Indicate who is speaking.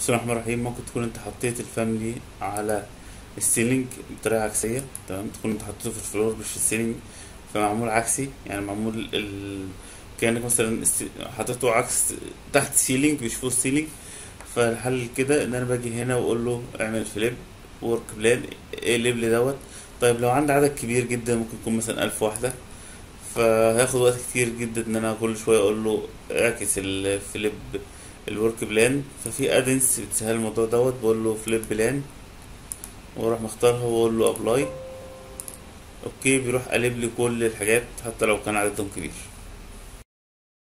Speaker 1: بسم الله الرحمن الرحيم ممكن تكون انت حطيت الفاميلي على السيلينج بطريقة عكسية تمام تكون انت حطيته في الفلور مش في السيلينج فمعمول عكسي يعني معمول ال... كأنك مثلا است- حطيته عكس تحت سيلينج مش فوق السيلينج فالحل كده ان انا باجي هنا واقول له اعمل فليب ورك بلان اقلب لي دوت طيب لو عندي عدد كبير جدا ممكن يكون مثلا ألف واحدة فهياخد وقت كتير جدا ان انا كل شويه اقول له اعكس الفليب الورك بلان ففي ادنس بتسهل الموضوع دوت بقول له فليب بلان واروح مختارها واقول له ابلاي اوكي بيروح قالب لي كل الحاجات حتى لو كان عددهم كبير